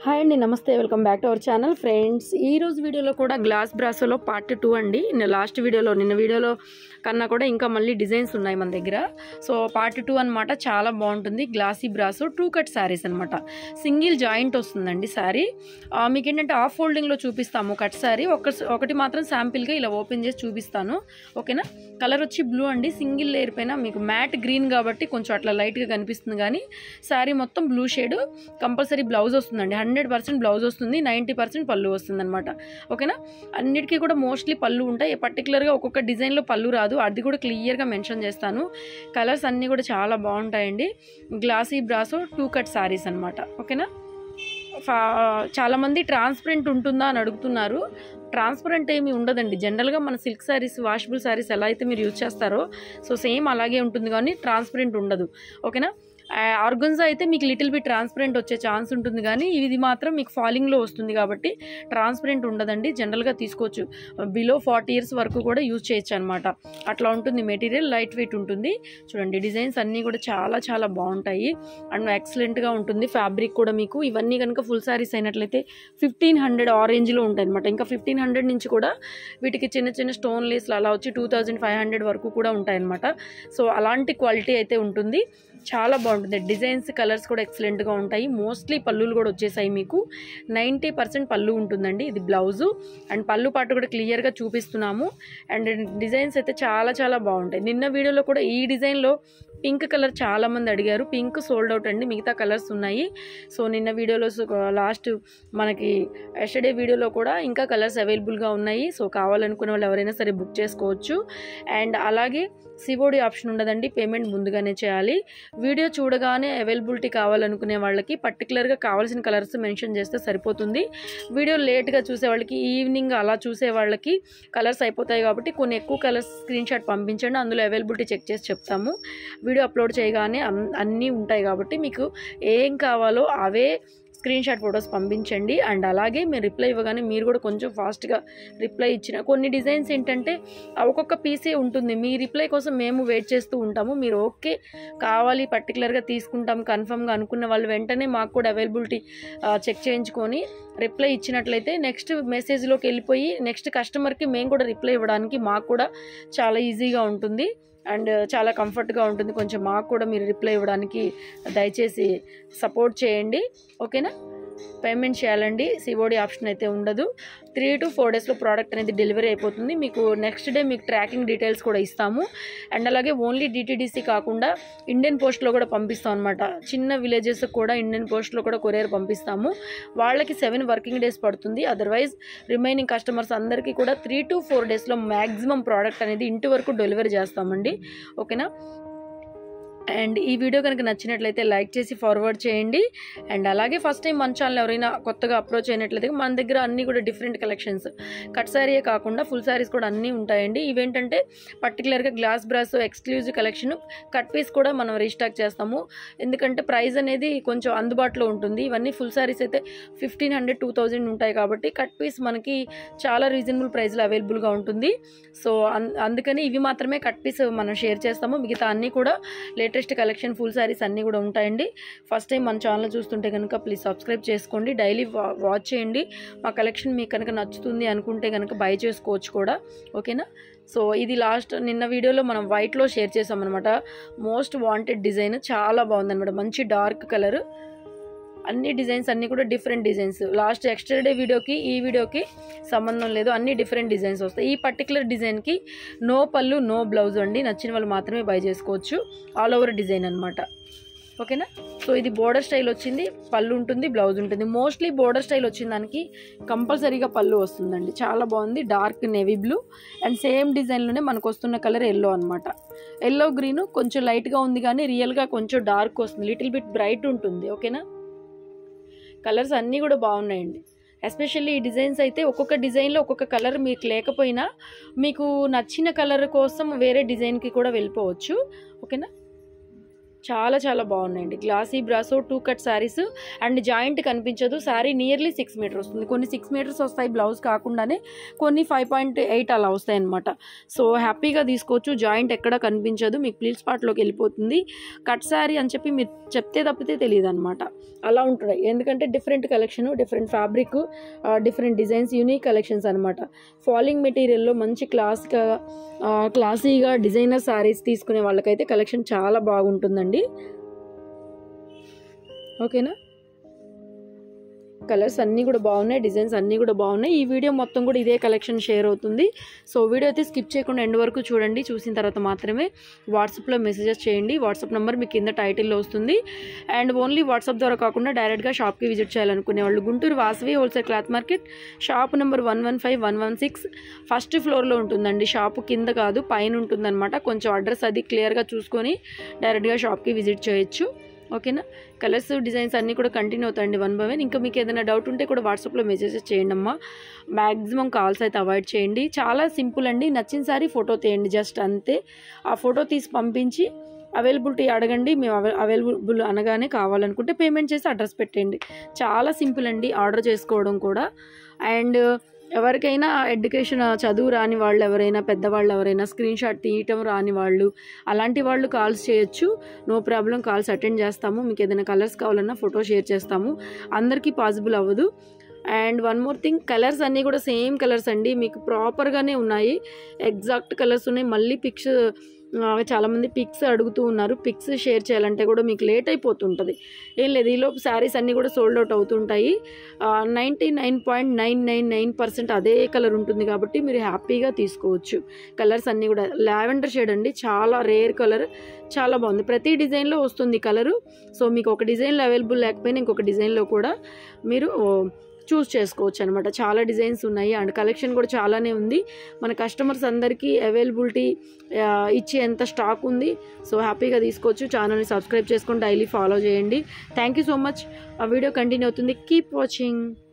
hi అండి నమస్తే welcome back to our channel friends ఈ రోజు వీడియోలో కూడా గ్లాస్ బ్రాసోలో పార్ట్ టూ అండి నిన్న లాస్ట్ వీడియోలో నిన్న వీడియోలో కన్నా కూడా ఇంకా మళ్ళీ డిజైన్స్ ఉన్నాయి మన దగ్గర సో పార్ట్ టూ అనమాట చాలా బాగుంటుంది glossy brasso two cut saris అనమాట సింగిల్ జాయింట్ వస్తుందండి శారీ మీకు ఏంటంటే ఆఫ్ ఫోల్డింగ్లో చూపిస్తాము కట్ శారీ ఒక ఒకటి మాత్రం శాంపిల్గా ఇలా ఓపెన్ చేసి చూపిస్తాను ఓకేనా కలర్ వచ్చి బ్లూ అండి సింగిల్ లేయర్ పైన మీకు మ్యాట్ గ్రీన్ కాబట్టి కొంచెం అట్లా లైట్గా కనిపిస్తుంది కానీ శారీ మొత్తం బ్లూ షేడ్ కంపల్సరీ బ్లౌజ్ వస్తుందండి హండ్రెడ్ పర్సెంట్ బ్లౌజ్ వస్తుంది నైంటీ పర్సెంట్ పళ్ళు వస్తుంది అనమాట ఓకేనా అన్నిటికీ కూడా మోస్ట్లీ పళ్ళు ఉంటాయి పర్టికులర్గా ఒక్కొక్క డిజైన్లో పళ్ళు రాదు అది కూడా క్లియర్గా మెన్షన్ చేస్తాను కలర్స్ అన్నీ కూడా చాలా బాగుంటాయండి glossy brasso two cut saris అనమాట ఓకేనా ఫా- చాలామంది ట్రాన్స్పరెంట్ ఉంటుందా అని అడుగుతున్నారు ట్రాన్స్పరెంట్ ఏమీ ఉండదండి జనరల్గా మన సిల్క్ శారీస్ వాషబుల్ శారీస్ ఎలా అయితే మీరు యూజ్ చేస్తారో సో సేమ్ అలాగే ఉంటుంది కానీ ట్రాన్స్పరెంట్ ఉండదు ఓకేనా ఆర్గన్జా అయితే మీకు లిటిల్ బిట్ ట్రాన్స్పరెంట్ వచ్చే ఛాన్స్ ఉంటుంది కానీ ఇది మాత్రం మీకు ఫాలింగ్లో వస్తుంది కాబట్టి ట్రాన్స్పరెంట్ ఉండదండి జనరల్గా తీసుకోవచ్చు బిలో ఫార్టీ ఇయర్స్ వరకు కూడా యూజ్ చేయొచ్చు అనమాట అట్లా ఉంటుంది మెటీరియల్ లైట్ వెయిట్ ఉంటుంది చూడండి డిజైన్స్ అన్నీ కూడా చాలా చాలా బాగుంటాయి అండ్ ఎక్సలెంట్గా ఉంటుంది ఫ్యాబ్రిక్ కూడా మీకు ఇవన్నీ కనుక ఫుల్ శారీస్ అయినట్లయితే ఫిఫ్టీన్ హండ్రెడ్ ఆరెంజ్లో ఉంటాయి అనమాట ఇంకా ఫిఫ్టీన్ హండ్రెడ్ నుంచి కూడా వీటికి చిన్న చిన్న స్టోన్ లేస్లు అలా వచ్చి టూ థౌజండ్ ఫైవ్ హండ్రెడ్ వరకు కూడా ఉంటాయన్నమాట సో అలాంటి క్వాలిటీ అయితే ఉంటుంది చాలా బాగుంటుంది డిజైన్స్ కలర్స్ కూడా ఎక్సలెంట్గా ఉంటాయి మోస్ట్లీ పళ్ళులు కూడా వచ్చేసాయి మీకు నైంటీ పర్సెంట్ పళ్ళు ఉంటుందండి ఇది బ్లౌజు అండ్ పళ్ళు పాటు కూడా క్లియర్గా చూపిస్తున్నాము అండ్ డిజైన్స్ అయితే చాలా చాలా బాగుంటాయి నిన్న వీడియోలో కూడా ఈ డిజైన్లో పింక్ కలర్ చాలా మంది అడిగారు పింక్ సోల్డ్ అవుట్ అండి మిగతా కలర్స్ ఉన్నాయి సో నిన్న వీడియోలో లాస్ట్ మనకి ఎస్టర్డే వీడియోలో కూడా ఇంకా కలర్స్ అవైలబుల్గా ఉన్నాయి సో కావాలనుకునే వాళ్ళు ఎవరైనా సరే బుక్ చేసుకోవచ్చు అండ్ అలాగే సివోడి ఆప్షన్ ఉండదండి పేమెంట్ ముందుగానే చేయాలి వీడియో చూడగానే అవైలబిలిటీ కావాలనుకునే వాళ్ళకి పర్టికులర్గా కావాల్సిన కలర్స్ మెన్షన్ చేస్తే సరిపోతుంది వీడియో లేట్గా చూసే వాళ్ళకి ఈవినింగ్ అలా చూసే వాళ్ళకి కలర్స్ అయిపోతాయి కాబట్టి కొన్ని ఎక్కువ కలర్స్ స్క్రీన్ షాట్ పంపించండి అందులో అవైలబిలిటీ చెక్ చేసి చెప్తాము వీడియో అప్లోడ్ చేయగానే అన్- అన్నీ ఉంటాయి కాబట్టి మీకు ఏం కావాలో అవే స్క్రీన్ షాట్ ఫొటోస్ పంపించండి అండ్ అలాగే మీరు రిప్లై ఇవ్వగానే మీరు కూడా కొంచెం ఫాస్ట్గా రిప్లై ఇచ్చిన కొన్ని డిజైన్స్ ఏంటంటే ఆ ఒక్కొక్క పీసే ఉంటుంది మీ రిప్లై కోసం మేము వెయిట్ చేస్తూ ఉంటాము మీరు ఓకే కావాలి పర్టికులర్గా తీసుకుంటాం కన్ఫర్మ్గా అనుకున్న వాళ్ళు వెంటనే మాకు కూడా అవైలబిలిటీ చెక్ చేయించుకొని రిప్లై ఇచ్చినట్లయితే నెక్స్ట్ మెసేజ్లోకి వెళ్ళిపోయి నెక్స్ట్ కస్టమర్కి మేము కూడా రిప్లై ఇవ్వడానికి మాకు కూడా చాలా ఈజీగా ఉంటుంది అండ్ చాలా కంఫర్ట్గా ఉంటుంది కొంచెం మాకు కూడా మీరు రిప్లై ఇవ్వడానికి దయచేసి సపోర్ట్ చేయండి ఓకేనా పేమెంట్ చేయాలండి సిఓడి ఆప్షన్ అయితే ఉండదు త్రీ టు ఫోర్ డేస్లో ప్రోడక్ట్ అనేది డెలివరీ అయిపోతుంది మీకు నెక్స్ట్ డే మీకు ట్రాకింగ్ డీటెయిల్స్ కూడా ఇస్తాము అండ్ అలాగే ఓన్లీ డిటీడీసీ కాకుండా ఇండియన్ పోస్ట్లో కూడా పంపిస్తాం అనమాట చిన్న విలేజెస్ కూడా ఇండియన్ పోస్ట్లో కూడా కొరియర్ పంపిస్తాము వాళ్ళకి సెవెన్ వర్కింగ్ డేస్ పడుతుంది అదర్వైజ్ రిమైనింగ్ కస్టమర్స్ అందరికీ కూడా త్రీ టు ఫోర్ డేస్లో మ్యాక్సిమం ప్రోడక్ట్ అనేది ఇంటి వరకు డెలివరీ చేస్తామండి ఓకేనా అండ్ ఈ వీడియో కనుక నచ్చినట్లయితే లైక్ చేసి ఫార్వర్డ్ చేయండి అండ్ అలాగే ఫస్ట్ టైం మన ఛానల్ ఎవరైనా కొత్తగా అప్రోచ్ అయినట్లయితే మన దగ్గర అన్నీ కూడా డిఫరెంట్ కలెక్షన్స్ కట్ శారీయే కాకుండా ఫుల్ శారీస్ కూడా అన్నీ ఉంటాయండి ఇవేంటంటే పర్టికులర్గా glass brass exclusive collection cut piece కూడా మనం రీస్టాక్ చేస్తాము ఎందుకంటే ప్రైస్ అనేది కొంచెం అందుబాటులో ఉంటుంది ఇవన్నీ ఫుల్ శారీస్ అయితే ఫిఫ్టీన్ హండ్రెడ్ టూ థౌజండ్ ఉంటాయి కాబట్టి కట్ పీస్ మనకి చాలా రీజనబుల్ ప్రైస్లో అవైలబుల్గా ఉంటుంది సో అన్ అందుకని ఇవి మాత్రమే కట్ పీస్ మనం షేర్ చేస్తాము మిగతా అన్నీ కూడా లేటెస్ట్ కలెక్షన్ ఫుల్ శారీస్ అన్నీ కూడా ఉంటాయండి ఫస్ట్ టైం మన ఛానల్ చూస్తుంటే కనుక ప్లీజ్ సబ్స్క్రైబ్ చేసుకోండి డైలీ వా వాచ్ చేయండి మా కలెక్షన్ మీకు కనుక నచ్చుతుంది అనుకుంటే కనుక బై చేసుకోవచ్చు కూడా ఓకేనా సో ఇది లాస్ట్ నిన్న వీడియోలో మనం వైట్లో షేర్ చేసాం అనమాట మోస్ట్ వాంటెడ్ డిజైన్ చాలా బాగుందన్నమాట మంచి డార్క్ కలర్ అన్ని డిజైన్స్ అన్నీ కూడా different designs last extra day వీడియోకి ఈ వీడియోకి సంబంధం లేదు అన్ని డిఫరెంట్ డిజైన్స్ వస్తాయి ఈ పర్టికులర్ డిజైన్కి నో పళ్ళు నో బ్లౌజ్ అండి నచ్చిన వాళ్ళు మాత్రమే బై చేసుకోవచ్చు ఆల్ ఓవర్ డిజైన్ అనమాట ఓకేనా సో ఇది బోర్డర్ స్టైల్ వచ్చింది పళ్ళు ఉంటుంది బ్లౌజ్ ఉంటుంది మోస్ట్లీ బోర్డర్ స్టైల్ వచ్చిన దానికి కంపల్సరీగా పళ్ళు వస్తుందండి చాలా బాగుంది dark navy blue and same డిజైన్లోనే మనకు వస్తున్న కలర్ ఎల్లో అనమాట ఎల్లో గ్రీన్ కొంచెం లైట్గా ఉంది కానీ రియల్గా కొంచెం డార్క్ వస్తుంది లిటిల్ బిట్ బ్రైట్ ఉంటుంది ఓకేనా కలర్స్ అన్నీ కూడా బాగున్నాయండి ఎస్పెషల్లీ ఈ డిజైన్స్ అయితే ఒక్కొక్క డిజైన్లో ఒక్కొక్క కలర్ మీకు లేకపోయినా మీకు నచ్చిన కలర్ కోసం వేరే డిజైన్కి కూడా వెళ్ళిపోవచ్చు ఓకేనా చాలా చాలా బాగున్నాయండి glossy brasso two cut saris and joint కనిపించదు శారీ నియర్లీ సిక్స్ మీటర్ వస్తుంది కొన్ని సిక్స్ మీటర్స్ వస్తాయి బ్లౌజ్ కాకుండానే కొన్ని ఫైవ్ పాయింట్ ఎయిట్ అలా వస్తాయి అనమాట సో హ్యాపీగా తీసుకోవచ్చు జాయింట్ ఎక్కడ కనిపించదు మీకు ప్లీల్ స్పాట్లోకి వెళ్ళిపోతుంది కట్ శారీ అని చెప్పి మీరు చెప్తే తప్పితే తెలియదు అనమాట అలా ఉంటున్నాయి ఎందుకంటే different collection different fabric different designs unique collections అనమాట ఫాలింగ్ మెటీరియల్లో మంచి క్లాస్గా క్లాసీగా డిజైనర్ శారీస్ తీసుకునే వాళ్ళకైతే కలెక్షన్ చాలా బాగుంటుందండి ఓకేనా కలర్స్ అన్నీ కూడా బాగున్నాయి డిజైన్స్ అన్నీ కూడా బాగున్నాయి ఈ వీడియో మొత్తం కూడా ఇదే కలెక్షన్ షేర్ అవుతుంది సో వీడియో అయితే స్కిప్ చేయకుండా ఎండ్ వరకు చూడండి చూసిన తర్వాత మాత్రమే వాట్సాప్లో మెసేజెస్ చేయండి వాట్సాప్ నెంబర్ మీకు కింద టైటిల్లో వస్తుంది అండ్ ఓన్లీ వాట్సాప్ ద్వారా కాకుండా డైరెక్ట్గా షాప్కి విజిట్ చేయాలనుకునే వాళ్ళు Guntur Vasavi wholesale cloth market shop number one one five one one six first ఫ్లోర్లో ఉంటుందండి షాపు కింద కాదు పైన ఉంటుందన్నమాట కొంచెం అడ్రస్ అది క్లియర్గా చూసుకొని డైరెక్ట్గా షాప్కి విజిట్ చేయొచ్చు ఓకేనా కలర్స్ డిజైన్స్ అన్నీ కూడా కంటిన్యూ అవుతాయండి వన్ బై వన్ ఇంకా మీకు ఏదైనా డౌట్ ఉంటే కూడా వాట్సాప్లో మెసేజెస్ చేయండి అమ్మా మ్యాక్సిమం కాల్స్ అయితే అవాయిడ్ చేయండి చాలా సింపుల్ అండి నచ్చిన సారీ ఫోటో తీయండి జస్ట్ అంతే ఆ ఫోటో తీసి పంపించి అవైలబిలిటీ అడగండి మేము అవై అవైలబుల్ అనగానే కావాలనుకుంటే పేమెంట్ చేసి అడ్రస్ పెట్టండి చాలా సింపుల్ అండి ఆర్డర్ చేసుకోవడం కూడా అండ్ ఎవరికైనా ఎడ్యుకేషన్ చదువు రాని వాళ్ళు ఎవరైనా పెద్దవాళ్ళు ఎవరైనా స్క్రీన్ షాట్ తీయటం రాని వాళ్ళు అలాంటి వాళ్ళు కాల్స్ చేయొచ్చు నో ప్రాబ్లం కాల్స్ అటెండ్ చేస్తాము మీకు ఏదైనా కలర్స్ కావాలన్నా ఫోటో షేర్ చేస్తాము అందరికీ పాసిబుల్ అవ్వదు and one more thing colours అన్నీ కూడా సేమ్ కలర్స్ అండి మీకు ప్రాపర్గానే ఉన్నాయి ఎగ్జాక్ట్ కలర్స్ ఉన్నాయి మళ్ళీ పిక్స్ చాలామంది పిక్స్ అడుగుతూ ఉన్నారు పిక్స్ షేర్ చేయాలంటే కూడా మీకు లేట్ అయిపోతుంటుంది ఏం లేదు ఈలోపు శారీస్ అన్నీ కూడా సోల్డ్ అవుట్ అవుతుంటాయి ninety nine point nine nine nine percent అదే కలర్ ఉంటుంది కాబట్టి మీరు హ్యాపీగా తీసుకోవచ్చు కలర్స్ అన్నీ కూడా లావెండర్ షేడ్ అండి చాలా రేర్ కలర్ చాలా బాగుంది ప్రతి డిజైన్లో వస్తుంది కలరు సో మీకు ఒక డిజైన్లో అవైలబుల్ లేకపోయినా ఇంకొక డిజైన్లో కూడా మీరు చూస్ చేసుకోవచ్చు అనమాట చాలా డిజైన్స్ ఉన్నాయి అండ్ కలెక్షన్ కూడా చాలానే ఉంది మన కస్టమర్స్ అందరికీ అవైలబిలిటీ ఇచ్చేంత స్టాక్ ఉంది సో హ్యాపీగా తీసుకోవచ్చు ఛానల్ని సబ్స్క్రైబ్ చేసుకొని డైలీ ఫాలో చేయండి థ్యాంక్ యూ సో మచ్ ఆ వీడియో కంటిన్యూ అవుతుంది కీప్ వాచింగ్